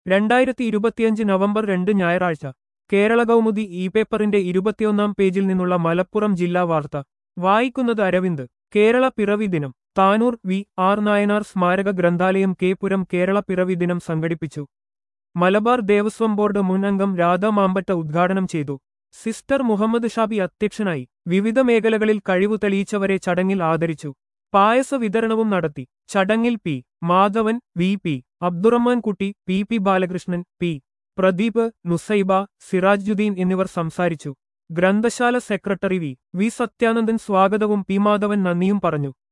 രണ്ടായിരത്തി ഇരുപത്തിയഞ്ച് നവംബർ രണ്ട് ഞായറാഴ്ച കേരള കൗമുദി ഇ പേപ്പറിന്റെ ഇരുപത്തിയൊന്നാം പേജിൽ നിന്നുള്ള മലപ്പുറം ജില്ലാ വാർത്ത വായിക്കുന്നത് അരവിന്ദ് കേരള പിറവി ദിനം താനൂർ വി ആർ നായനാർ സ്മാരക ഗ്രന്ഥാലയം കെ പുരം കേരള പിറവി ദിനം സംഘടിപ്പിച്ചു മലബാർ ദേവസ്വം ബോർഡ് മുൻ അംഗം രാധ മാമ്പറ്റ ഉദ്ഘാടനം ചെയ്തു സിസ്റ്റർ മുഹമ്മദ് ഷാബി അധ്യക്ഷനായി വിവിധ മേഖലകളിൽ കഴിവു തെളിയിച്ചവരെ ചടങ്ങിൽ ആദരിച്ചു പായസ വിതരണവും നടത്തി ചടങ്ങിൽ P Madhavan V P Abdurahman Kutty P P Balakrishnan P Pradeep Nusaiba Sirajuddin എന്നിവർ സംസാരിച്ചു ഗ്രന്ഥശാല സെക്രട്ടറി വി വി സത്യാനന്ദൻ സ്വാഗതവും പി മാധവൻ നന്ദിയും പറഞ്ഞു